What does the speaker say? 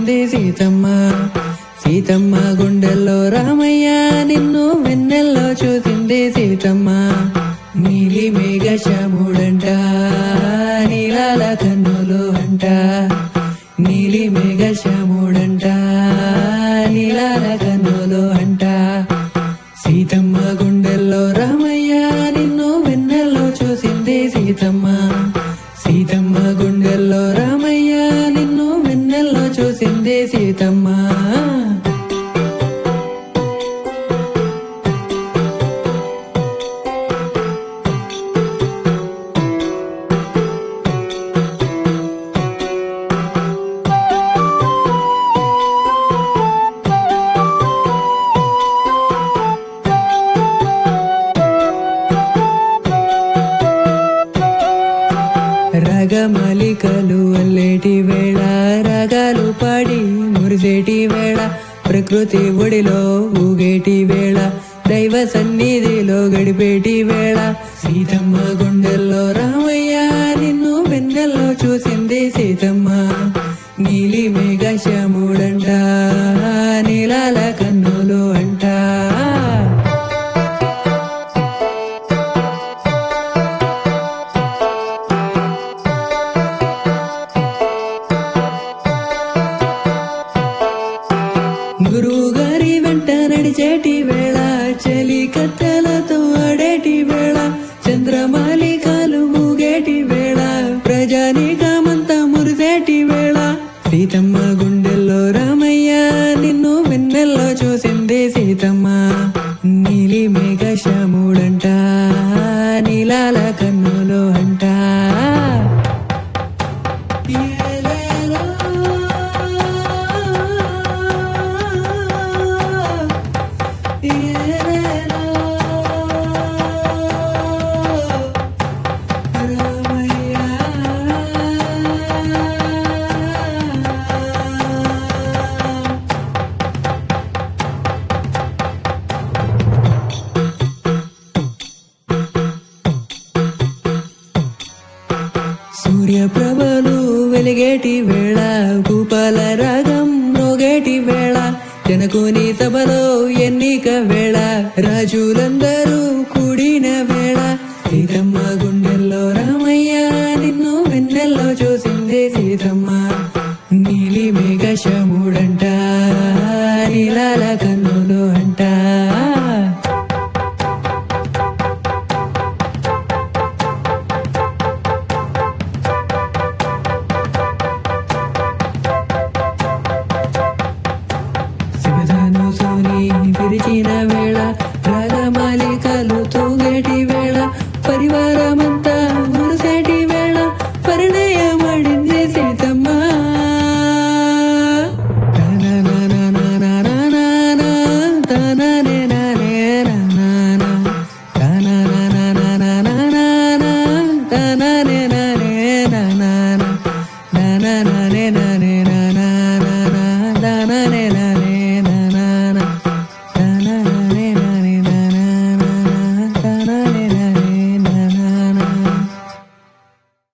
చూసింది సీతమ్మ సీతమ్మ గుండెల్లో రామయ్య నిన్ను వెన్నెల్లో చూసింది సీతమ్మ నీలి మేఘ శ్యాముడంట నీలాల కన్నులు అంట నీలి మేఘ శ్యాముడంట నీలాల కన్నులు అంట సీతమ్మ గుండెల్లో రామయ్య నిన్ను వెన్నెల్లో చూసింది సీతమ్మ సీతమ్మ గుండెల్లో రామయ్య నిన్ను వెన్నెల్లో చూసింది సీతమ్మ రగమలికలు అల్లేటి వేళ రగాలు పాడి మురిసేటి వేళ ప్రకృతి ఒడిలో ఊగేటి వేళ దైవ సన్నిధిలో గడిపేటి వేళ సీతమ్మ గుండెల్లో రామయ్య నిన్ను వెన్నెల్లో చూసింది సీతమ్మ నీలి మేఘ శ్యాముడంట నీలాల కన్నులు అంట గురువు గారి వెంట నడిచేటి వేళ చలి కత్తెలతో ఆడేటి వేళ చంద్రమాలికాలు మూగేటి వేళ ప్రజానీకమంతా మురిసేటి వేళ సీతమ్మ గుండెల్లో రామయ్య నిన్ను వెన్నెల్లో చూసింది సీతమ్మ నీలి మేఘ శ్యాముడంట నీలాల కన్నులు అంట ఏలేలో ఏలేలో రామయ్య సూర్యప్రభలు వెలిగేటి వేళ భూపాల రాగం మోగేటి వేళ జనకుని సభలో ఎన్నిక వేళ రాజులందరూ కూడిన వేళ సీతమ్మ గుండెల్లో రామయ్య నిన్ను వెన్నెల్లో చూసింది సీతమ్మ నీలి మేఘ